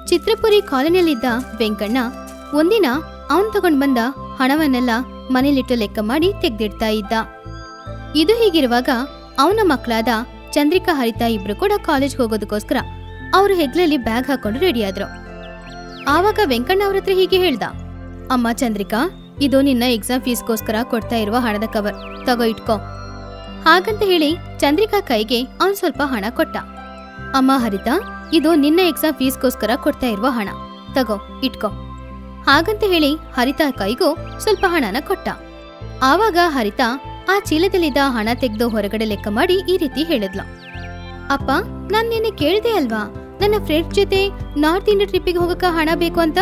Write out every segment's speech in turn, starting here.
ಚಿತ್ರಪುರಿ ಕಾಲೋನಿಯಲ್ಲಿದ್ದ ವೆಂಕಣ್ಣ ಒಂದಿನ ಅವನ್ ತಗೊಂಡ್ ಬಂದ ಹಣವನ್ನೆಲ್ಲ ಮನೇಲಿಟ್ಟು ಲೆಕ್ಕ ಮಾಡಿ ತೆಗ್ದಿಡ್ತಾ ಇದ್ದ ಇದು ಹೀಗಿರುವಾಗ ಅವನ ಮಕ್ಕಳಾದ ಚಂದ್ರಿಕಾ ಹರಿತಾ ಇಬ್ರು ಕೂಡ ಕಾಲೇಜ್ಗೆ ಹೋಗೋದಕ್ಕೋಸ್ಕರ ಅವರು ಹೆಗ್ಲಲ್ಲಿ ಬ್ಯಾಗ್ ಹಾಕೊಂಡು ರೆಡಿಯಾದ್ರು ಆವಾಗ ವೆಂಕಣ್ಣ ಅವ್ರ ಹತ್ರ ಹೀಗೆ ಹೇಳ್ದ ಅಮ್ಮ ಚಂದ್ರಿಕಾ ಇದು ನಿನ್ನ ಎಕ್ಸಾಮ್ ಫೀಸ್ಗೋಸ್ಕರ ಕೊಡ್ತಾ ಇರುವ ಹಣದ ಕವರ್ ತಗೋ ಇಟ್ಕೋ ಹಾಗಂತ ಹೇಳಿ ಚಂದ್ರಿಕಾ ಕೈಗೆ ಅವನ್ ಸ್ವಲ್ಪ ಹಣ ಕೊಟ್ಟ ಅಮ್ಮ ಹರಿತಾ ಇದು ನಿನ್ನ ಎಕ್ಸಾಮ್ ಫೀಸ್ಗೋಸ್ಕರ ಕೊಡ್ತಾ ಇರುವ ಹಣ ತಗೋ ಇಟ್ಕೋ ಹಾಗಂತ ಹೇಳಿ ಹರಿತಾ ಕೈಗೂ ಸ್ವಲ್ಪ ಹಣನ ಕೊಟ್ಟ ಆವಾಗ ಹರಿತಾ ಆ ಚೀಲದಲ್ಲಿದ್ದ ಹಣ ತೆಗೆದು ಹೊರಗಡೆ ಲೆಕ್ಕ ಮಾಡಿ ಈ ರೀತಿ ಹೇಳಿದ್ಲು ಅಪ್ಪ ನಾನ್ ನಿನ್ನೆ ಕೇಳ್ದೆ ಅಲ್ವಾ ನನ್ನ ಫ್ರೆಂಡ್ ಜೊತೆ ನಾರ್ತ್ ಇಂಡಿಯಾ ಟ್ರಿಪ್ಪಿಗೆ ಹೋಗಕ್ಕ ಹಣ ಬೇಕು ಅಂತ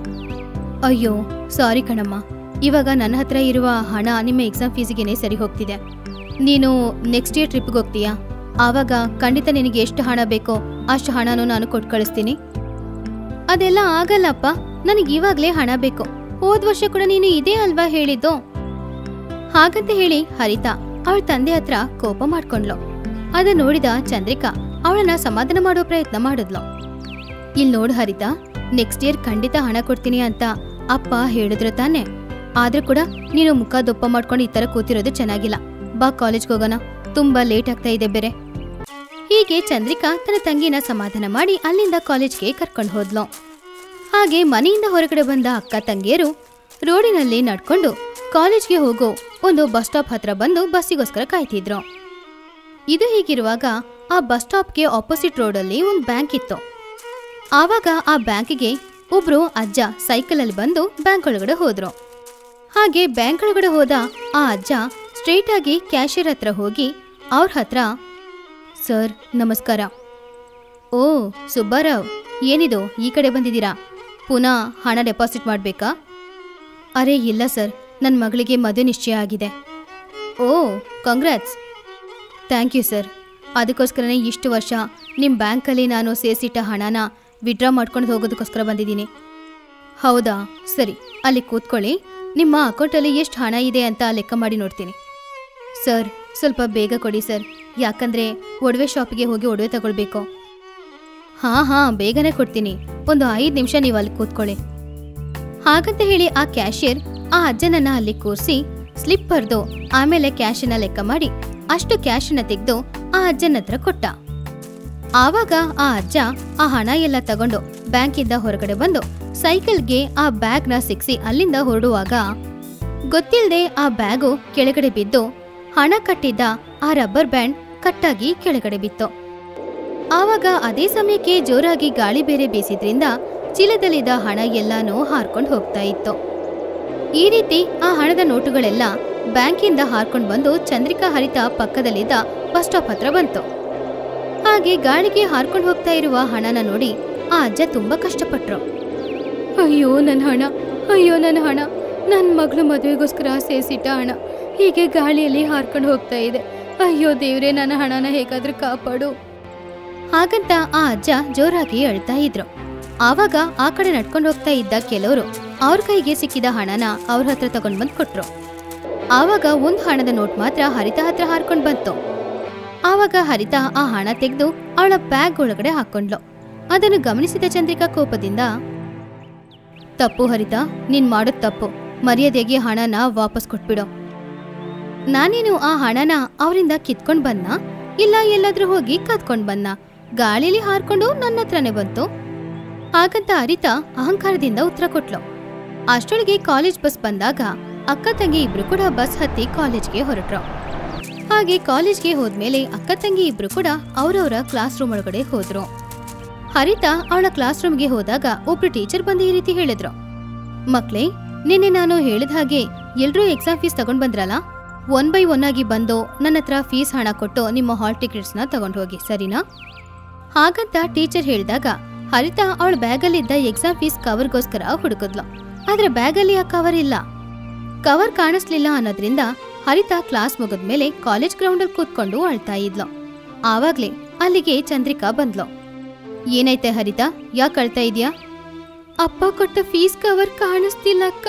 ಅಯ್ಯೋ ಸಾರಿ ಕಣಮ್ಮ ಇವಾಗ ನನ್ನ ಹತ್ರ ಇರುವ ಹಣ ನಿಮ್ಮ ಎಕ್ಸಾಮ್ ಫೀಸಿಗೆನೆ ಸರಿ ಹೋಗ್ತಿದೆ ನೀನು ನೆಕ್ಸ್ಟ್ ಇಯರ್ ಟ್ರಿಪ್ಗೆ ಹೋಗ್ತೀಯಾ ಆವಾಗ ಖಂಡಿತ ನಿನಗೆ ಎಷ್ಟು ಹಣ ಬೇಕೋ ಅಷ್ಟು ಹಣನೂ ನಾನು ಕೊಟ್ಟು ಕಳಿಸ್ತೀನಿ ಅದೆಲ್ಲ ಆಗಲ್ಲಪ್ಪ ನನಗೆ ಇವಾಗ್ಲೇ ಹಣ ಬೇಕು ಹೋದ್ ವರ್ಷ ಕೂಡ ನೀನು ಇದೇ ಅಲ್ವಾ ಹೇಳಿದ್ದು ಹಾಗಂತ ಹೇಳಿ ಹರಿತಾ ಅವಳ ತಂದೆ ಹತ್ರ ಕೋಪ ಮಾಡ್ಕೊಂಡ್ಲು ಅದ ನೋಡಿದ ಚಂದ್ರಿಕಾ ಅವಳನ್ನ ಸಮಾಧಾನ ಮಾಡೋ ಪ್ರಯತ್ನ ಮಾಡಿದ್ಲು ಇಲ್ ನೋಡು ಹರಿತಾ ನೆಕ್ಸ್ಟ್ ಇಯರ್ ಖಂಡಿತ ಹಣ ಕೊಡ್ತೀನಿ ಅಂತ ಅಪ್ಪ ಹೇಳಿದ್ರು ತಾನೆ ಆದ್ರೂ ಕೂಡ ನೀನು ಮುಖ ದೊಪ್ಪ ಮಾಡ್ಕೊಂಡು ಈ ತರ ಕೂತಿರೋದು ಚೆನ್ನಾಗಿಲ್ಲ ಬಾ ಕಾಲೇಜ್ಗೆ ಹೋಗೋಣ ತುಂಬಾ ಲೇಟ್ ಆಗ್ತಾ ಇದೆ ಬೇರೆ ಹೀಗೆ ಚಂದ್ರಿಕಾ ತನ್ನ ತಂಗಿನ ಸಮಾಧಾನ ಮಾಡಿ ಅಲ್ಲಿಂದ ಕಾಲೇಜ್ಗೆ ಕರ್ಕೊಂಡು ಹೋದ್ಲು ಹಾಗೆ ಮನೆಯಿಂದ ಹೊರಗಡೆ ಬಂದ ಅಕ್ಕ ತಂಗಿಯರು ರೋಡಿನಲ್ಲಿ ನಡ್ಕೊಂಡು ಕಾಲೇಜ್ಗೆ ಹೋಗೋ ಒಂದು ಬಸ್ ಸ್ಟಾಪ್ ಹತ್ರ ಬಂದು ಬಸ್ಸಿಗೋಸ್ಕರ ಕಾಯ್ತಿದ್ರು ಇದು ಹೀಗಿರುವಾಗ ಆ ಬಸ್ ಸ್ಟಾಪ್ಗೆ ಆಪೋಸಿಟ್ ರೋಡಲ್ಲಿ ಒಂದು ಬ್ಯಾಂಕ್ ಇತ್ತು ಆವಾಗ ಆ ಬ್ಯಾಂಕಿಗೆ ಒಬ್ರು ಅಜ್ಜ ಸೈಕಲಲ್ಲಿ ಬಂದು ಬ್ಯಾಂಕ್ ಒಳಗಡೆ ಹೋದ್ರು ಹಾಗೆ ಬ್ಯಾಂಕ್ ಒಳಗಡೆ ಹೋದ ಆ ಅಜ್ಜ ಸ್ಟ್ರೇಟ್ ಆಗಿ ಕ್ಯಾಶಿಯರ್ ಹತ್ರ ಹೋಗಿ ಅವ್ರ ಹತ್ರ ಸರ್ ನಮಸ್ಕಾರ ಓ ಸುಬ್ಬಾರಾವ್ ಏನಿದು ಈ ಕಡೆ ಬಂದಿದ್ದೀರಾ ಪುನಃ ಹಣ ಡೆಪಾಸಿಟ್ ಮಾಡಬೇಕಾ ಅರೆ ಇಲ್ಲ ಸರ್ ನನ್ನ ಮಗಳಿಗೆ ಮದುವೆ ನಿಶ್ಚಯ ಆಗಿದೆ ಓ ಕಾಂಗ್ರಾಟ್ಸ್ ಥ್ಯಾಂಕ್ ಯು ಸರ್ ಅದಕ್ಕೋಸ್ಕರನೇ ಇಷ್ಟು ವರ್ಷ ನಿಮ್ಮ ಬ್ಯಾಂಕಲ್ಲಿ ನಾನು ಸೇರಿಸಿಟ್ಟ ಹಣನ ವಿಡ್ರಾ ಮಾಡ್ಕೊಂಡು ಹೋಗೋದಕ್ಕೋಸ್ಕರ ಬಂದಿದ್ದೀನಿ ಹೌದಾ ಸರಿ ಅಲ್ಲಿ ಕೂತ್ಕೊಳ್ಳಿ ನಿಮ್ಮ ಅಕೌಂಟಲ್ಲಿ ಎಷ್ಟು ಹಣ ಇದೆ ಅಂತ ಲೆಕ್ಕ ಮಾಡಿ ನೋಡ್ತೀನಿ ಸರ್ ಸ್ವಲ್ಪ ಬೇಗ ಕೊಡಿ ಸರ್ ಯಾಕಂದ್ರೆ ಒಡವೆ ಶಾಪಿಗೆ ಹೋಗಿ ಒಡವೆ ತಗೊಳ್ಬೇಕು ಹಾ ಹಾ ಬೇಗನೆ ಕೊಡ್ತೀನಿ ಒಂದು ಐದು ನಿಮಿಷ ನೀವು ಅಲ್ಲಿ ಕೂತ್ಕೊಳ್ಳಿ ಹಾಗಂತ ಹೇಳಿ ಆ ಕ್ಯಾಶಿಯರ್ ಆ ಅಜ್ಜನನ್ನ ಅಲ್ಲಿ ಕೂರಿಸಿ ಸ್ಲಿಪ್ ಬರ್ದು ಆಮೇಲೆ ಕ್ಯಾಶನ್ನ ಲೆಕ್ಕ ಮಾಡಿ ಅಷ್ಟು ಕ್ಯಾಶನ್ನ ತೆಗೆದು ಆ ಅಜ್ಜನ ಹತ್ರ ಕೊಟ್ಟ ಆವಾಗ ಆ ಅಜ್ಜ ಆ ಹಣ ಎಲ್ಲ ತಗೊಂಡು ಬ್ಯಾಂಕಿಂದ ಹೊರಗಡೆ ಬಂದು ಸೈಕಲ್ಗೆ ಆ ಬ್ಯಾಗ್ನ ಸಿಕ್ಸಿ ಅಲ್ಲಿಂದ ಹೊರಡುವಾಗ ಗೊತ್ತಿಲ್ಲದೆ ಆ ಬ್ಯಾಗು ಕೆಳಗಡೆ ಬಿದ್ದು ಹಣ ಕಟ್ಟಿದ್ದ ಆ ರಬ್ಬರ್ ಬ್ಯಾಂಡ್ ಕಟ್ಟಾಗಿ ಕೆಳಗಡೆ ಬಿತ್ತು ಆವಾಗ ಅದೇ ಸಮಯಕ್ಕೆ ಜೋರಾಗಿ ಗಾಳಿ ಬೇರೆ ಬೀಸಿದ್ರಿಂದ ಚೀಲದಲ್ಲಿದ್ದ ಹಣ ಎಲ್ಲಾನು ಹಾರ್ಕೊಂಡು ಹೋಗ್ತಾ ಇತ್ತು ಈ ರೀತಿ ಆ ಹಣದ ನೋಟುಗಳೆಲ್ಲ ಬ್ಯಾಂಕಿಂದ ಹಾರ್ಕೊಂಡು ಬಂದು ಚಂದ್ರಿಕಾ ಹರಿತ ಪಕ್ಕದಲ್ಲಿದ್ದ ಬಸ್ ಸ್ಟಾಪ್ ಹತ್ರ ಬಂತು ಹಾಗೆ ಗಾಳಿಗೆ ಹಾರ್ಕೊಂಡು ಹೋಗ್ತಾ ಇರುವ ಹಣನ ನೋಡಿ ಆ ಅಜ್ಜ ತುಂಬಾ ಕಷ್ಟಪಟ್ರು ಅಯ್ಯೋ ನನ್ನ ಹಣ ಅಯ್ಯೋ ನನ್ನ ಹಣ ನನ್ನ ಮಗಳು ಮದುವೆಗೋಸ್ಕರ ಸೇರಿಸಿಟ್ಟ ಹಣ ಹೀಗೆ ಗಾಳಿಯಲ್ಲಿ ಹಾರ್ಕೊಂಡು ಹೋಗ್ತಾ ಇದೆ ಅಯ್ಯೋ ದೇವ್ರೆ ನನ್ನ ಹಣನ ಹೇಗಾದ್ರೂ ಕಾಪಾಡು ಹಾಗಂತ ಆ ಅಜ್ಜ ಜೋರಾಗಿ ಅಳ್ತಾ ಇದ್ರು ಆವಾಗ ಆ ಕಡೆ ನಡ್ಕೊಂಡು ಹೋಗ್ತಾ ಇದ್ದ ಕೆಲವರು ಅವ್ರ ಕೈಗೆ ಸಿಕ್ಕಿದ ಹಣನ ಅವ್ರ ಹತ್ರ ತಗೊಂಡ್ ಬಂದ್ ಕೊಟ್ರು ಆವಾಗ ಒಂದ್ ಹಣದ ನೋಟ್ ಮಾತ್ರ ಹರಿತಾ ಹತ್ರ ಹಾರ್ಕೊಂಡ್ ಬಂತು ಆವಾಗ ಹರಿತಾ ಆ ಹಣ ತೆಗೆದು ಅವಳ ಬ್ಯಾಗ್ ಒಳಗಡೆ ಹಾಕೊಂಡ್ಲು ಅದನ್ನು ಗಮನಿಸಿದ ಚಂದ್ರಿಕಾ ಕೋಪದಿಂದ ತಪ್ಪು ಹರಿತಾ ನೀನ್ ಮಾಡೋದ್ ತಪ್ಪು ಮರ್ಯಾದೆಗೆ ಹಣನ ವಾಪಸ್ ಕೊಟ್ಬಿಡು ನಾನೇನು ಆ ಹಣನ ಅವರಿಂದ ಕಿತ್ಕೊಂಡ್ ಬಂದ ಇಲ್ಲ ಎಲ್ಲಾದ್ರೂ ಹೋಗಿ ಕದ್ಕೊಂಡ್ ಬಂದ ಗಾಳಿಲಿ ಹಾರ್ಕೊಂಡು ನನ್ನ ಹತ್ರನೇ ಬಂತು ಹಾಗಂತ ಹರಿತಾ ಅಹಂಕಾರದಿಂದ ಉತ್ತರ ಕೊಟ್ಲು ಅಷ್ಟೊಳಗೆ ಕಾಲೇಜ್ ಬಸ್ ಬಂದಾಗ ಅಕ್ಕ ತಂಗಿ ಇಬ್ರು ಕೂಡ ಬಸ್ ಹತ್ತಿ ಕಾಲೇಜ್ಗೆ ಹೊರಟ್ರು ಹಾಗೆ ಕಾಲೇಜ್ಗೆ ಹೋದ್ಮೇಲೆ ಅಕ್ಕ ತಂಗಿ ಇಬ್ರು ಕೂಡ ಅವರವರ ಕ್ಲಾಸ್ ರೂಮ್ ಒಳಗಡೆ ಹೋದ್ರು ಹರಿತಾ ಅವಳ ಕ್ಲಾಸ್ ರೂಮ್ಗೆ ಹೋದಾಗ ಒಬ್ರು ಟೀಚರ್ ಬಂದು ಈ ರೀತಿ ಹೇಳಿದ್ರು ಮಕ್ಳೇ ನಿನ್ನೆ ನಾನು ಹೇಳಿದ ಹಾಗೆ ಎಲ್ರೂ ಎಕ್ಸಾಮ್ ಫೀಸ್ ತಗೊಂಡ್ ಬಂದ್ರಲ್ಲ ಒನ್ ಬೈ ಒನ್ ಆಗಿ ಬಂದು ನನ್ನ ಹತ್ರ ಫೀಸ್ ಹಣ ಕೊಟ್ಟು ನಿಮ್ಮ ಹಾಲ್ ಟಿಕೆಟ್ಸ್ನ ತಗೊಂಡು ಹೋಗಿ ಸರಿನಾ ಹಾಗಂತ ಟೀಚರ್ ಹೇಳಿದಾಗ ಹರಿತಾ ಅವಳ ಬ್ಯಾಗಲ್ಲಿದ್ದ ಎಕ್ಸಾಮ್ ಫೀಸ್ ಕವರ್ಗೋಸ್ಕರ ಹುಡುಕಿದ್ಲು ಆದ್ರೆ ಬ್ಯಾಗಲ್ಲಿ ಆ ಕವರ್ ಇಲ್ಲ ಕವರ್ ಕಾಣಿಸ್ಲಿಲ್ಲ ಅನ್ನೋದ್ರಿಂದ ಹರಿತಾ ಕ್ಲಾಸ್ ಮುಗಿದ್ಮೇಲೆ ಕಾಲೇಜ್ ಗ್ರೌಂಡಲ್ಲಿ ಕೂತ್ಕೊಂಡು ಅಳ್ತಾ ಇದ್ಲು ಆವಾಗ್ಲೇ ಅಲ್ಲಿಗೆ ಚಂದ್ರಿಕಾ ಬಂದ್ಲು ಏನೈತೆ ಹರಿತಾ ಯಾಕೆ ಅಳ್ತಾ ಇದೀಯಾ ಅಪ್ಪ ಕೊಟ್ಟ ಫೀಸ್ ಕವರ್ ಕಾಣಿಸ್ತಿಲ್ಲ ಅಕ್ಕ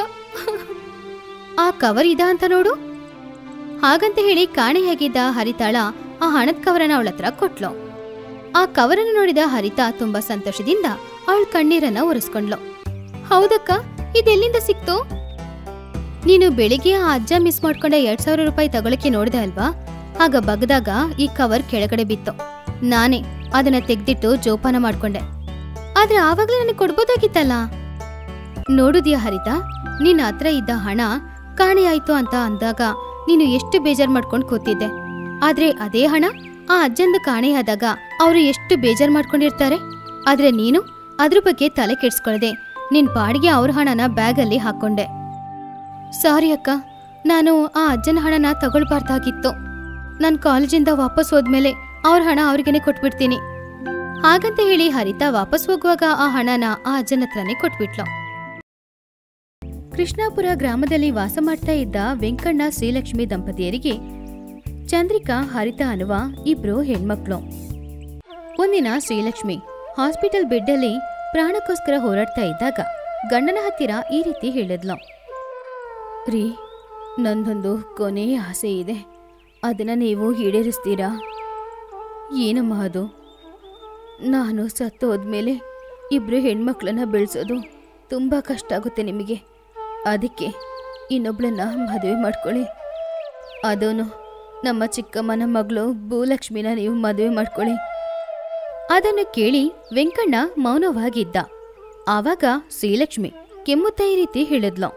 ಆ ಕವರ್ ಇದಾ ಅಂತ ನೋಡು ಹಾಗಂತ ಹೇಳಿ ಕಾಣೆಯಾಗಿದ್ದ ಹರಿತಾಳ ಆ ಹಣದ ಕವರನ್ನ ಅವಳ ಹತ್ರ ಕೊಟ್ಲು ಆ ಕವರನ್ನು ನೋಡಿದ ಹರಿತಾ ತುಂಬಾ ಸಂತೋಷದಿಂದ ಅವಳ ಕಣ್ಣೀರನ್ನ ಒರೆಸ್ಕೊಂಡ್ಲು ಹೌದಕ್ಕ ಇದೆಲ್ಲಿಂದ ಸಿಕ್ತು ನೀನು ಬೆಳಿಗ್ಗೆ ಆ ಅಜ್ಜ ಮಿಸ್ ಮಾಡ್ಕೊಂಡ ಎರಡ್ ಸಾವಿರ ರೂಪಾಯಿ ತಗೊಳಕ್ಕೆ ನೋಡ್ದೆ ಅಲ್ವಾ ಆಗ ಬಗ್ದಾಗ ಈ ಕವರ್ ಕೆಳಗಡೆ ಬಿತ್ತು ನಾನೇ ಅದನ್ನ ತೆಗ್ದಿಟ್ಟು ಜೋಪಾನ ಮಾಡ್ಕೊಂಡೆ ಆದ್ರೆ ಆವಾಗ್ಲೇ ನನಗೆ ಕೊಡ್ಬೋದಾಗಿತ್ತಲ್ಲ ನೋಡುದ್ಯಾ ಹರಿತಾ ನಿನ್ನ ಹತ್ರ ಇದ್ದ ಹಣ ಕಾಣೆಯಾಯ್ತು ಅಂತ ಅಂದಾಗ ನೀನು ಎಷ್ಟು ಬೇಜಾರ್ ಮಾಡ್ಕೊಂಡು ಕೂತಿದ್ದೆ ಆದ್ರೆ ಅದೇ ಹಣ ಆ ಅಜ್ಜಂದ ಕಾಣೆಯಾದಾಗ ಅವರು ಎಷ್ಟು ಬೇಜಾರ್ ಮಾಡ್ಕೊಂಡಿರ್ತಾರೆ ಆದ್ರೆ ನೀನು ಅದ್ರ ಬಗ್ಗೆ ತಲೆ ಕೆಡ್ಸ್ಕೊಳ್ದೆ ನಿನ್ ಪಾಡಿಗೆ ಅವ್ರ ಹಣನ ಬ್ಯಾಗಲ್ಲಿ ಹಾಕೊಂಡೆ ಸಾರಿ ಅಕ್ಕ ನಾನು ಆ ಅಜ್ಜನ ಹಣನ ತಗೊಳ್ಬಾರ್ದಾಗಿತ್ತು ನಾನು ಕಾಲೇಜಿಂದ ವಾಪಸ್ ಹೋದ್ಮೇಲೆ ಅವ್ರ ಹಣ ಅವ್ರಿಗೇನೆ ಕೊಟ್ಬಿಡ್ತೀನಿ ಹಾಗಂತ ಹೇಳಿ ಹರಿತಾ ವಾಪಸ್ ಹೋಗುವಾಗ ಆ ಹಣನ ಆ ಅಜ್ಜನ ಹತ್ರನೇ ಕೊಟ್ಬಿಟ್ಲು ಕೃಷ್ಣಾಪುರ ಗ್ರಾಮದಲ್ಲಿ ವಾಸ ಮಾಡ್ತಾ ಇದ್ದ ವೆಂಕಣ್ಣ ಶ್ರೀಲಕ್ಷ್ಮಿ ದಂಪತಿಯರಿಗೆ ಚಂದ್ರಿಕಾ ಹರಿತಾ ಅನ್ನುವ ಇಬ್ರು ಹೆಣ್ಮಕ್ಳು ಒಂದಿನ ಶ್ರೀಲಕ್ಷ್ಮಿ ಹಾಸ್ಪಿಟಲ್ ಬೆಡ್ಡಲ್ಲಿ ಪ್ರಾಣಕ್ಕೋಸ್ಕರ ಹೋರಾಡ್ತಾ ಇದ್ದಾಗ ಗಂಡನ ಹತ್ತಿರ ಈ ರೀತಿ ಹೇಳಿದ್ಲು ರೀ ನಂದೊಂದು ಕೊನೆಯ ಆಸೆ ಇದೆ ಅದನ್ನ ನೀವು ಈಡೇರಿಸ್ತೀರಾ ಏನಮ್ಮ ಅದು ನಾನು ಸತ್ತು ಹೋದ್ಮೇಲೆ ಇಬ್ರು ಹೆಣ್ಮಕ್ಳನ್ನ ಬೆಳೆಸೋದು ತುಂಬ ಕಷ್ಟ ಆಗುತ್ತೆ ನಿಮಗೆ ಅದಕ್ಕೆ ಇನ್ನೊಬ್ಳನ್ನ ಮದುವೆ ಮಾಡ್ಕೊಳ್ಳಿ ಅದೂನು ನಮ್ಮ ಚಿಕ್ಕಮ್ಮನ ಮಗಳು ಭೂಲಕ್ಷ್ಮಿನ ನೀವು ಮದುವೆ ಮಾಡ್ಕೊಳ್ಳಿ ಅದನ್ನು ಕೇಳಿ ವೆಂಕಣ್ಣ ಮೌನವಾಗಿದ್ದ ಆವಾಗ ಶ್ರೀಲಕ್ಷ್ಮಿ ಕೆಮ್ಮುತ್ತಾ ಈ ರೀತಿ ಹೇಳಿದ್ಲು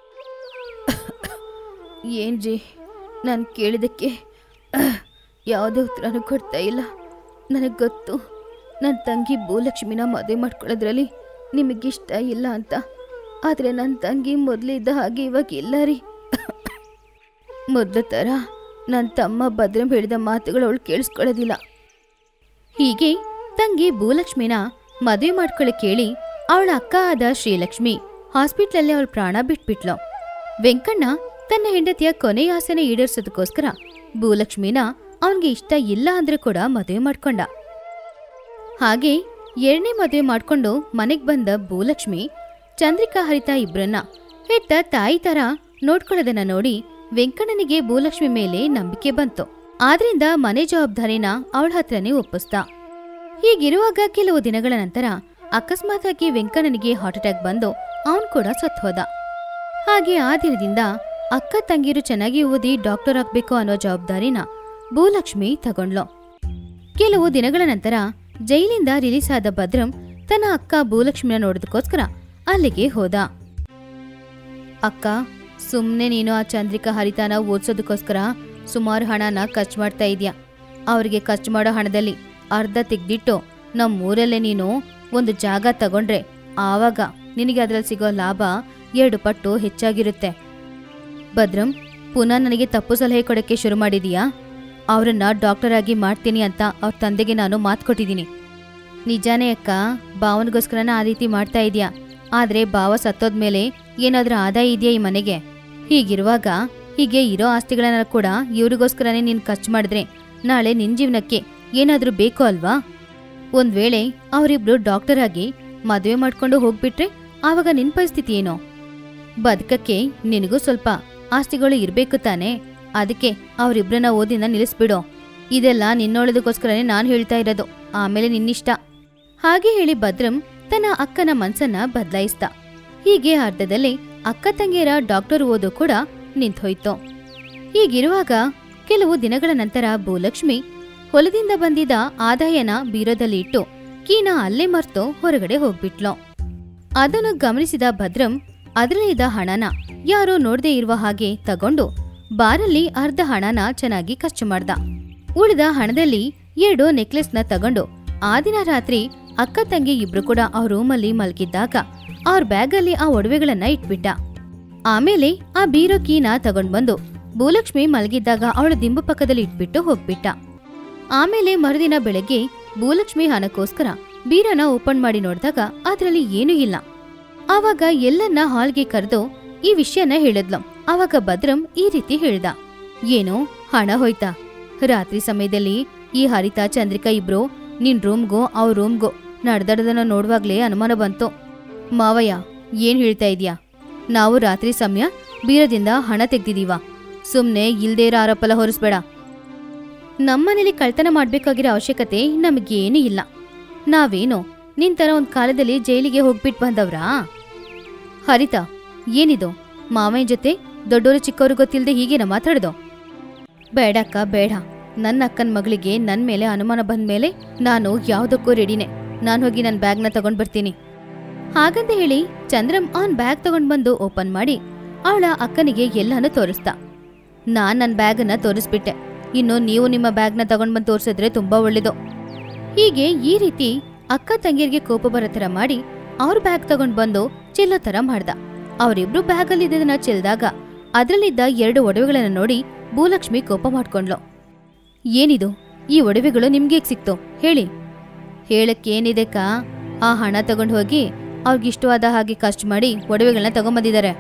ಏನ್ ಜಿ ನಾನು ಕೇಳಿದಕ್ಕೆ ಯಾವುದೇ ಉತ್ತರನೂ ಕೊಡ್ತಾ ಇಲ್ಲ ನನಗೆ ಗೊತ್ತು ನನ್ನ ತಂಗಿ ಭೂಲಕ್ಷ್ಮಿನ ಮದುವೆ ಮಾಡ್ಕೊಳ್ಳೋದ್ರಲ್ಲಿ ನಿಮಗಿಷ್ಟ ಇಲ್ಲ ಅಂತ ಆದರೆ ನನ್ನ ತಂಗಿ ಮೊದಲಿದ್ದ ಹಾಗೆ ಇವಾಗ ಇಲ್ಲ ರೀ ಮೊದಲ ಥರ ನನ್ನ ತಮ್ಮ ಭದ್ರಂ ಹೇಳಿದ ಮಾತುಗಳು ಅವಳು ಕೇಳಿಸ್ಕೊಳ್ಳೋದಿಲ್ಲ ಹೀಗೆ ತಂಗಿ ಭೂಲಕ್ಷ್ಮಿನ ಮದುವೆ ಮಾಡ್ಕೊಳ್ಳಿ ಕೇಳಿ ಅವಳ ಅಕ್ಕ ಆದ ಶ್ರೀಲಕ್ಷ್ಮಿ ಹಾಸ್ಪಿಟ್ಲಲ್ಲಿ ಅವಳ ಪ್ರಾಣ ಬಿಟ್ಬಿಟ್ಲು ವೆಂಕಣ್ಣ ತನ್ನ ಹೆಂಡತಿಯ ಕೊನೆಯ ಆಸೆನ ಈಡೇರಿಸೋದಕ್ಕೋಸ್ಕರ ಭೂಲಕ್ಷ್ಮಿನ ಅವನಿಗೆ ಇಷ್ಟ ಇಲ್ಲ ಅಂದ್ರೆ ಕೂಡ ಮದುವೆ ಮಾಡ್ಕೊಂಡ ಹಾಗೆ ಎರಡನೇ ಮದುವೆ ಮಾಡ್ಕೊಂಡು ಮನೆಗ್ ಬಂದ ಭೂಲಕ್ಷ್ಮಿ ಚಂದ್ರಿಕಾ ಹರಿತಾ ಇಬ್ರನ್ನ ಹೆತ್ತ ತಾಯಿ ತರ ನೋಡ್ಕೊಳ್ಳೋದನ್ನ ನೋಡಿ ವೆಂಕಣ್ಣನಿಗೆ ಭೂಲಕ್ಷ್ಮಿ ಮೇಲೆ ನಂಬಿಕೆ ಬಂತು ಆದ್ರಿಂದ ಮನೆ ಜವಾಬ್ದಾರಿನ ಅವಳ ಹತ್ರನೇ ಒಪ್ಪಿಸ್ದ ಹೀಗಿರುವಾಗ ಕೆಲವು ದಿನಗಳ ನಂತರ ಅಕಸ್ಮಾತಾಗಿ ವೆಂಕಣ್ಣನಿಗೆ ಹಾರ್ಟ್ ಅಟ್ಯಾಕ್ ಬಂದು ಅವನ್ ಕೂಡ ಸತ್ ಹೋದ ಹಾಗೆ ಆ ದಿನದಿಂದ ಅಕ್ಕ ತಂಗಿರು ಚೆನ್ನಾಗಿ ಓದಿ ಡಾಕ್ಟರ್ ಆಗ್ಬೇಕು ಅನ್ನೋ ಜವಾಬ್ದಾರಿನ ಭೂಲಕ್ಷ್ಮಿ ತಗೊಂಡ್ಲು ಕೆಲವು ದಿನಗಳ ನಂತರ ಜೈಲಿಂದ ರಿಲೀಸ್ ಆದ ಭದ್ರಂ ತನ್ನ ಅಕ್ಕ ಭೂಲಕ್ಷ್ಮಿನ ನೋಡೋದಕ್ಕೋಸ್ಕರ ಅಲ್ಲಿಗೆ ಹೋದ ಅಕ್ಕ ಸುಮ್ನೆ ನೀನು ಆ ಚಂದ್ರಿಕಾ ಹರಿತಾನ ಓದ್ಸೋದಕ್ಕೋಸ್ಕರ ಸುಮಾರು ಹಣನ ಖರ್ಚು ಮಾಡ್ತಾ ಇದೀಯ ಅವರಿಗೆ ಖರ್ಚು ಮಾಡೋ ಹಣದಲ್ಲಿ ಅರ್ಧ ತೆಗ್ದಿಟ್ಟು ನಮ್ಮ ಊರಲ್ಲೇ ನೀನು ಒಂದು ಜಾಗ ತಗೊಂಡ್ರೆ ಆವಾಗ ನಿನಗೆ ಅದ್ರಲ್ಲಿ ಸಿಗೋ ಲಾಭ ಎರಡು ಪಟ್ಟು ಹೆಚ್ಚಾಗಿರುತ್ತೆ ಭದ್ರಂ ಪುನಃ ನನಗೆ ತಪ್ಪು ಸಲಹೆ ಕೊಡಕ್ಕೆ ಶುರು ಮಾಡಿದೀಯಾ ಅವರನ್ನ ಡಾಕ್ಟರ್ ಆಗಿ ಮಾಡ್ತೀನಿ ಅಂತ ಅವ್ರ ತಂದೆಗೆ ನಾನು ಮಾತು ಕೊಟ್ಟಿದ್ದೀನಿ ನಿಜಾನೇ ಅಕ್ಕ ಭಾವನಿಗೋಸ್ಕರನ ಆ ರೀತಿ ಮಾಡ್ತಾ ಇದೀಯಾ ಆದ್ರೆ ಭಾವ ಸತ್ತೋದ್ಮೇಲೆ ಏನಾದ್ರೂ ಆದಾಯ ಇದೆಯಾ ಈ ಮನೆಗೆ ಹೀಗಿರುವಾಗ ಹೀಗೆ ಇರೋ ಆಸ್ತಿಗಳನ್ನ ಕೂಡ ಇವ್ರಿಗೋಸ್ಕರನೇ ನೀನು ಖರ್ಚು ಮಾಡಿದ್ರೆ ನಾಳೆ ನಿನ್ ಜೀವನಕ್ಕೆ ಏನಾದ್ರೂ ಬೇಕು ಅಲ್ವಾ ಒಂದ್ ವೇಳೆ ಅವರಿಬ್ರು ಡಾಕ್ಟರ್ ಆಗಿ ಮದುವೆ ಮಾಡ್ಕೊಂಡು ಹೋಗ್ಬಿಟ್ರೆ ಆವಾಗ ನಿನ್ ಪರಿಸ್ಥಿತಿ ಏನೋ ಬದುಕಕ್ಕೆ ನಿನಗೂ ಸ್ವಲ್ಪ ಆಸ್ತಿಗಳು ಇರ್ಬೇಕು ತಾನೆ ಅದಕ್ಕೆ ಅವರಿಬ್ರನ್ನ ಓದಿನ ನಿಲ್ಲಿಸ್ಬಿಡು ಇದೆಲ್ಲ ನಿನ್ನೊಳದಕ್ಕೋಸ್ಕರನೇ ನಾನು ಹೇಳ್ತಾ ಇರೋದು ಆಮೇಲೆ ನಿನ್ನಿಷ್ಟ ಹಾಗೆ ಹೇಳಿ ಭದ್ರಂ ತನ್ನ ಅಕ್ಕನ ಮನ್ಸನ್ನ ಬದಲಾಯಿಸ್ದ ಹೀಗೆ ಅರ್ಧದಲ್ಲಿ ಅಕ್ಕ ತಂಗಿಯರ ಡಾಕ್ಟರ್ ಓದು ಕೂಡ ನಿಂತೋಯ್ತು ಹೀಗಿರುವಾಗ ಕೆಲವು ದಿನಗಳ ನಂತರ ಭೂಲಕ್ಷ್ಮಿ ಹೊಲದಿಂದ ಬಂದಿದ್ದ ಆದಾಯನ ಬೀರೋದಲ್ಲಿ ಇಟ್ಟು ಕೀನ ಅಲ್ಲೇ ಮರ್ತು ಹೊರಗಡೆ ಹೋಗ್ಬಿಟ್ಲು ಅದನ್ನು ಗಮನಿಸಿದ ಭದ್ರಂ ಅದರಲ್ಲಿದ್ದ ಹಣನ ಯಾರೋ ನೋಡದೆ ಇರುವ ಹಾಗೆ ತಗೊಂಡು ಬಾರಲ್ಲಿ ಅರ್ಧ ಹಣನ ಚೆನ್ನಾಗಿ ಖರ್ಚು ಮಾಡ್ದ ಉಳಿದ ಹಣದಲ್ಲಿ ಎರಡು ನೆಕ್ಲೆಸ್ನ ತಗೊಂಡು ಆ ದಿನ ರಾತ್ರಿ ಅಕ್ಕ ತಂಗಿ ಇಬ್ರು ಕೂಡ ಆ ರೂಮಲ್ಲಿ ಮಲ್ಗಿದ್ದಾಗ ಅವ್ರ ಬ್ಯಾಗಲ್ಲಿ ಆ ಒಡವೆಗಳನ್ನ ಇಟ್ಬಿಟ್ಟ ಆಮೇಲೆ ಆ ಬೀರೋ ಕೀನ ತಗೊಂಡ್ ಬಂದು ಭೂಲಕ್ಷ್ಮಿ ಮಲಗಿದ್ದಾಗ ಅವಳ ದಿಂಬು ಪಕ್ಕದಲ್ಲಿ ಇಟ್ಬಿಟ್ಟು ಹೋಗ್ಬಿಟ್ಟ ಆಮೇಲೆ ಮರುದಿನ ಬೆಳಗ್ಗೆ ಭೂಲಕ್ಷ್ಮಿ ಹಣಕ್ಕೋಸ್ಕರ ಬೀರನ ಓಪನ್ ಮಾಡಿ ನೋಡಿದಾಗ ಅದರಲ್ಲಿ ಏನೂ ಇಲ್ಲ ಆವಾಗ ಎಲ್ಲನ್ನ ಹಾಲ್ಗೆ ಕರೆದು ಈ ವಿಷಯನ ಹೇಳಿದ್ಲು ಆವಾಗ ಭದ್ರಂ ಈ ರೀತಿ ಹೇಳ್ದ ಏನು ಹಣ ಹೋಯ್ತಾ ರಾತ್ರಿ ಸಮಯದಲ್ಲಿ ಈ ಹರಿತಾ ಚಂದ್ರಿಕಾ ಇಬ್ರು ನಿನ್ ರೂಮ್ಗೋ ಅವ್ರ ರೂಮ್ಗೋ ನಡ್ದಡ್ದನ್ನ ನೋಡುವಾಗ್ಲೇ ಅನುಮಾನ ಬಂತು ಮಾವಯ್ಯ ಏನ್ ಹೇಳ್ತಾ ಇದೀಯಾ ನಾವು ರಾತ್ರಿ ಸಮಯ ಬೀರದಿಂದ ಹಣ ತೆಗ್ದಿದೀವ ಸುಮ್ನೆ ಇಲ್ದೇ ಇರೋ ಆರೋಪಲ ಹೊರಿಸ್ಬೇಡ ನಮ್ಮನೇಲಿ ಕಳ್ತನ ಮಾಡ್ಬೇಕಾಗಿರೋ ಅವಶ್ಯಕತೆ ನಮಗೇನೂ ಇಲ್ಲ ನಾವೇನು ನಿನ್ ತರ ಒಂದ್ ಕಾಲದಲ್ಲಿ ಜೈಲಿಗೆ ಹೋಗ್ಬಿಟ್ಟು ಬಂದವ್ರಾ ಹರಿತಾ ಏನಿದು ಮಾವಯ್ಯ ಜೊತೆ ದೊಡ್ಡೋರು ಚಿಕ್ಕವರು ಗೊತ್ತಿಲ್ಲದೆ ಹೀಗೇನ ಮಾತಾಡ್ದು ಬೇಡಕ್ಕ ಬೇಡ ನನ್ನ ಅಕ್ಕನ ಮಗಳಿಗೆ ನನ್ನ ಮೇಲೆ ಅನುಮಾನ ಬಂದ ಮೇಲೆ ನಾನು ಯಾವುದಕ್ಕೂ ರೆಡಿನೇ ನಾನು ಹೋಗಿ ನನ್ನ ಬ್ಯಾಗ್ನ ತಗೊಂಡ್ ಬರ್ತೀನಿ ಹಾಗಂತ ಹೇಳಿ ಚಂದ್ರಂ ಅವನ್ ಬ್ಯಾಗ್ ತಗೊಂಡ್ ಬಂದು ಓಪನ್ ಮಾಡಿ ಅವಳ ಅಕ್ಕನಿಗೆ ಎಲ್ಲಾನು ತೋರಿಸ್ತಾ ನಾನ್ ನನ್ನ ಬ್ಯಾಗನ್ನ ತೋರಿಸ್ಬಿಟ್ಟೆ ಇನ್ನು ನೀವು ನಿಮ್ಮ ಬ್ಯಾಗ್ನ ತಗೊಂಡ್ ಬಂದು ತೋರಿಸಿದ್ರೆ ತುಂಬಾ ಒಳ್ಳೇದು ಹೀಗೆ ಈ ರೀತಿ ಅಕ್ಕ ತಂಗಿಯರಿಗೆ ಕೋಪ ಬರೋ ಥರ ಮಾಡಿ ಅವ್ರ ಬ್ಯಾಗ್ ತಗೊಂಡ್ ಬಂದು ಚೆಲ್ಲೋ ಥರ ಮಾಡ್ದ ಅವರಿಬ್ರು ಬ್ಯಾಗಲ್ಲಿ ಇದ್ದದನ್ನ ಚೆಲ್ದಾಗ ಅದರಲ್ಲಿದ್ದ ಎರಡು ಒಡವೆಗಳನ್ನ ನೋಡಿ ಭೂಲಕ್ಷ್ಮಿ ಕೋಪ ಮಾಡ್ಕೊಂಡ್ಲು ಏನಿದು ಈ ಒಡವೆಗಳು ನಿಮ್ಗೆ ಸಿಕ್ತು ಹೇಳಿ ಹೇಳಕ್ಕೇನಿದೆ ಕಾ ಆ ಹಣ ತಗೊಂಡು ಹೋಗಿ ಅವ್ರಿಗಿಷ್ಟವಾದ ಹಾಗೆ ಖರ್ಚು ಮಾಡಿ ಒಡವೆಗಳನ್ನ ತಗೊಂಬಂದಿದ್ದಾರೆ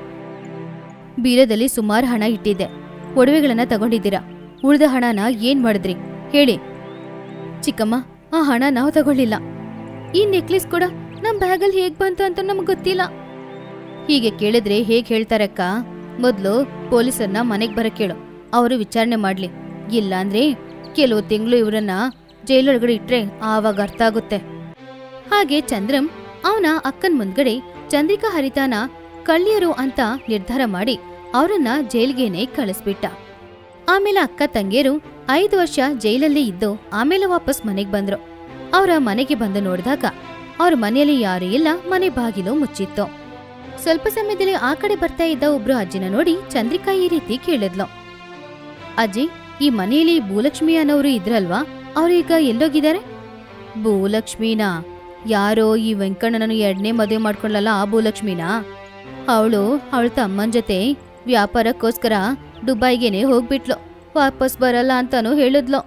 ಬೀರದಲ್ಲಿ ಸುಮಾರು ಹಣ ಇಟ್ಟಿದ್ದೆ ಒಡವೆಗಳನ್ನ ತಗೊಂಡಿದ್ದೀರಾ ಉಳಿದ ಹಣನ ಏನ್ ಮಾಡಿದ್ರಿ ಹೇಳಿ ಚಿಕ್ಕಮ್ಮ ಆ ಹಣ ನಾವು ತಗೊಳ್ಳಿಲ್ಲ ಈ ನೆಕ್ಲೆಸ್ ಕೂಡ ನಮ್ ಬ್ಯಾಗಲ್ಲಿ ಹೇಗ್ ಬಂತು ಅಂತ ನಮ್ಗೆ ಗೊತ್ತಿಲ್ಲ ಹೀಗೆ ಕೇಳಿದ್ರೆ ಹೇಗ್ ಹೇಳ್ತಾರಕ್ಕ ಮೊದ್ಲು ಪೊಲೀಸರನ್ನ ಮನೆಗ್ ಬರಕ್ ಕೇಳು ಅವರು ವಿಚಾರಣೆ ಮಾಡ್ಲಿ ಇಲ್ಲಾಂದ್ರೆ ಕೆಲವು ತಿಂಗಳು ಇವರನ್ನ ಜೈಲೊಳಗಡೆ ಇಟ್ರೆ ಆವಾಗ ಅರ್ಥ ಆಗುತ್ತೆ ಹಾಗೆ ಚಂದ್ರಂ ಅವನ ಅಕ್ಕನ್ ಮುಂದ್ಗಡೆ ಚಂದ್ರಿಕಾ ಹರಿತಾನ ಕಳ್ಳಿಯರು ಅಂತ ನಿರ್ಧಾರ ಮಾಡಿ ಅವರನ್ನ ಜೈಲ್ಗೇನೆ ಕಳಿಸ್ಬಿಟ್ಟ ಆಮೇಲೆ ಅಕ್ಕ ತಂಗಿಯರು ಐದು ವರ್ಷ ಜೈಲಲ್ಲೇ ಇದ್ದು ಆಮೇಲೆ ವಾಪಸ್ ಮನೆಗ್ ಬಂದ್ರು ಅವರ ಮನೆಗೆ ಬಂದು ನೋಡಿದಾಗ ಅವ್ರ ಮನೆಯಲ್ಲಿ ಯಾರೂ ಇಲ್ಲ ಮನೆ ಬಾಗಿಲು ಮುಚ್ಚಿತ್ತು ಸ್ವಲ್ಪ ಸಮಯದಲ್ಲಿ ಆ ಕಡೆ ಬರ್ತಾ ಇದ್ದ ಒಬ್ರು ಅಜ್ಜಿನ ನೋಡಿ ಚಂದ್ರಿಕಾ ಈ ರೀತಿ ಕೇಳಿದ್ಲು ಅಜ್ಜಿ ಈ ಮನೆಯಲ್ಲಿ ಭೂಲಕ್ಷ್ಮಿ ಅನ್ನೋರು ಇದ್ರಲ್ವಾ ಅವ್ರೀಗ ಎಲ್ಲೋಗಿದ್ದಾರೆ ಭೂಲಕ್ಷ್ಮಿನಾ ಯಾರೋ ಈ ವೆಂಕಣ್ಣನನ್ನು ಎರಡನೇ ಮದುವೆ ಮಾಡ್ಕೊಂಡ್ಲಲ್ಲ ಆ ಭೂಲಕ್ಷ್ಮಿನಾ ಅವಳು ಅವಳ ತಮ್ಮನ ಜೊತೆ ವ್ಯಾಪಾರಕ್ಕೋಸ್ಕರ ದುಬೈಗೆನೆ ಹೋಗ್ಬಿಟ್ಲು ವಾಪಸ್ ಬರಲ್ಲ ಅಂತಾನು ಹೇಳಿದ್ಲು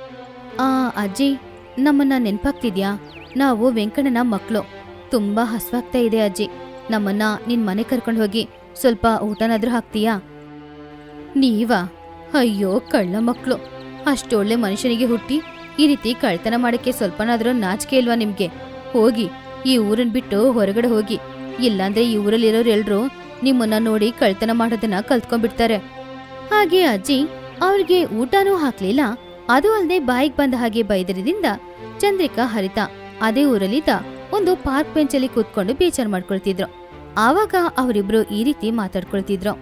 ಆ ಅಜ್ಜಿ ನಮ್ಮನ್ನ ನೆನ್ಪಾಗ್ತಿದ್ಯಾ ನಾವು ವೆಂಕಣ್ಣನ ಮಕ್ಕಳು ತುಂಬಾ ಹಸ್ವಾಗ್ತಾ ಇದೆ ಅಜ್ಜಿ ನಮ್ಮನ್ನ ನಿನ್ ಮನೆ ಕರ್ಕೊಂಡು ಹೋಗಿ ಸ್ವಲ್ಪ ಊಟನಾದ್ರೂ ಹಾಕ್ತೀಯಾ ನೀವಾ ಅಯ್ಯೋ ಕಳ್ಳ ಮಕ್ಕಳು ಅಷ್ಟೊಳ್ಳೆ ಮನುಷ್ಯನಿಗೆ ಹುಟ್ಟಿ ಈ ರೀತಿ ಕಳ್ತನ ಮಾಡಕ್ಕೆ ಸ್ವಲ್ಪನಾದ್ರೂ ನಾಚಿಕೆ ಇಲ್ವಾ ನಿಮ್ಗೆ ಹೋಗಿ ಈ ಊರನ್ ಬಿಟ್ಟು ಹೊರಗಡೆ ಹೋಗಿ ಇಲ್ಲಾಂದ್ರೆ ಈ ಊರಲ್ಲಿರೋರು ಎಲ್ರು ನಿಮ್ಮನ್ನ ನೋಡಿ ಕಳ್ತನ ಮಾಡೋದನ್ನ ಕಲ್ತ್ಕೊಂಡ್ಬಿಡ್ತಾರೆ ಹಾಗೆ ಅಜ್ಜಿ ಅವ್ರಿಗೆ ಊಟನೂ ಹಾಕ್ಲಿಲ್ಲ ಅದು ಅಲ್ಲದೆ ಬಾಯಿಗೆ ಬಂದ ಹಾಗೆ ಬೈದರದಿಂದ ಚಂದ್ರಿಕಾ ಹರಿತಾ ಅದೇ ಊರಲ್ಲಿದ್ದ ಒಂದು ಪಾರ್ಕ್ ಬೆಂಚಲ್ಲಿ ಕೂತ್ಕೊಂಡು ಬೇಜಾರ್ ಮಾಡ್ಕೊಳ್ತಿದ್ರು ಆವಾಗ ಅವರಿಬ್ರು ಈ ರೀತಿ ಮಾತಾಡ್ಕೊಳ್ತಿದ್ರು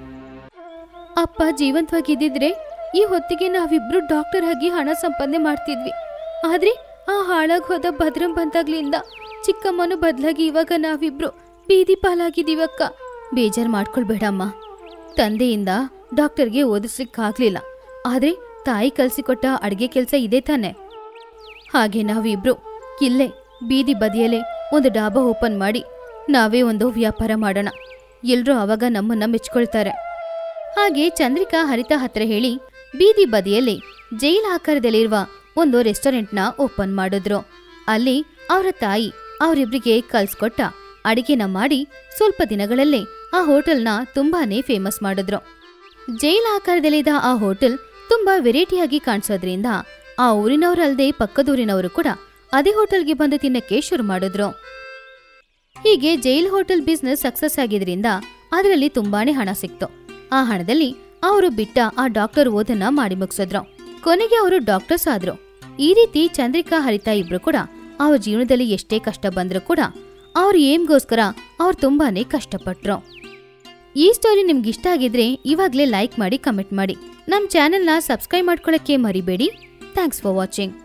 ಅಪ್ಪ ಜೀವಂತವಾಗಿದ್ದಿದ್ರೆ ಈ ಹೊತ್ತಿಗೆ ನಾವಿಬ್ರು ಡಾಕ್ಟರ್ ಆಗಿ ಹಣ ಸಂಪಾದನೆ ಮಾಡ್ತಿದ್ವಿ ಆದ್ರೆ ಆ ಹಾಳಾಗ್ ಹೋದ ಭದ್ರಂ ಬಂದಾಗ್ಲಿಂದ ಚಿಕ್ಕಮ್ಮನು ಬದ್ಲಾಗಿ ಇವಾಗ ನಾವಿಬ್ರು ಬೀದಿ ಪಾಲಾಗಿದೀವಕ್ಕ ಬೇಜಾರ್ ಮಾಡ್ಕೊಳ್ಬೇಡಮ್ಮ ತಂದೆಯಿಂದ ಡಾಕ್ಟರ್ಗೆ ಓದಿಸ್ಲಿಕ್ಕಾಗ್ಲಿಲ್ಲ ಆದ್ರೆ ತಾಯಿ ಕಲ್ಸಿಕೊಟ್ಟ ಅಡ್ಗೆ ಕೆಲ್ಸ ಇದೆ ತಾನೆ ಹಾಗೆ ನಾವಿಬ್ರು ಇಲ್ಲೇ ಬೀದಿ ಬದಿಯಲ್ಲೇ ಒಂದು ಡಾಬಾ ಓಪನ್ ಮಾಡಿ ನಾವೇ ಒಂದು ವ್ಯಾಪಾರ ಮಾಡೋಣ ಎಲ್ರೂ ಅವಾಗ ನಮ್ಮನ್ನ ಮೆಚ್ಕೊಳ್ತಾರೆ ಹಾಗೆ ಚಂದ್ರಿಕಾ ಹರಿತಾ ಹತ್ರ ಹೇಳಿ ಬೀದಿ ಬದಿಯಲ್ಲಿ ಜೈಲ್ ಆಕಾರದಲ್ಲಿರುವ ಒಂದು ರೆಸ್ಟೋರೆಂಟ್ನ ಓಪನ್ ಮಾಡಿದ್ರು ಅಲ್ಲಿ ಅವರ ತಾಯಿ ಅವರಿಬ್ರಿಗೆ ಕಲ್ಸ್ಕೊಟ್ಟ ಅಡಿಗೆನ ಮಾಡಿ ಸ್ವಲ್ಪ ದಿನಗಳಲ್ಲೇ ಆ ಹೋಟೆಲ್ನ ತುಂಬಾನೇ ಫೇಮಸ್ ಮಾಡಿದ್ರು ಜೈಲ್ ಆಕಾರದಲ್ಲಿದ್ದ ಆ ಹೋಟೆಲ್ ತುಂಬಾ ವೆರೈಟಿಯಾಗಿ ಕಾಣಿಸೋದ್ರಿಂದ ಆ ಊರಿನವರಲ್ಲದೆ ಪಕ್ಕದೂರಿನವರು ಕೂಡ ಅದೇ ಹೋಟೆಲ್ಗೆ ಬಂದು ತಿನ್ನಕ್ಕೆ ಶುರು ಮಾಡಿದ್ರು ಹೀಗೆ ಜೈಲ್ ಹೋಟೆಲ್ ಬಿಸ್ನೆಸ್ ಸಕ್ಸಸ್ ಆಗಿದ್ರಿಂದ ಅದರಲ್ಲಿ ತುಂಬಾನೇ ಹಣ ಸಿಕ್ತು ಆ ಹಣದಲ್ಲಿ ಅವರು ಬಿಟ್ಟ ಆ ಡಾಕ್ಟರ್ ಓದನ್ನ ಮಾಡಿ ಮುಗಿಸಿದ್ರು ಕೊನೆಗೆ ಅವರು ಡಾಕ್ಟರ್ಸ್ ಆದ್ರು ಈ ರೀತಿ ಚಂದ್ರಿಕಾ ಹರಿತಾ ಇಬ್ರು ಕೂಡ ಅವ್ರ ಜೀವನದಲ್ಲಿ ಎಷ್ಟೇ ಕಷ್ಟ ಬಂದ್ರೂ ಕೂಡ ಅವ್ರ ಏಮ್ಗೋಸ್ಕರ ಅವ್ರು ತುಂಬಾನೇ ಕಷ್ಟಪಟ್ರು ಈ ಸ್ಟೋರಿ ನಿಮ್ಗೆ ಇಷ್ಟ ಆಗಿದ್ರೆ ಇವಾಗ್ಲೇ ಲೈಕ್ ಮಾಡಿ ಕಮೆಂಟ್ ಮಾಡಿ ನಮ್ ಚಾನೆಲ್ನ ಸಬ್ಸ್ಕ್ರೈಬ್ ಮಾಡ್ಕೊಳಕ್ಕೆ ಮರಿಬೇಡಿ ಥ್ಯಾಂಕ್ಸ್ ಫಾರ್ ವಾಚಿಂಗ್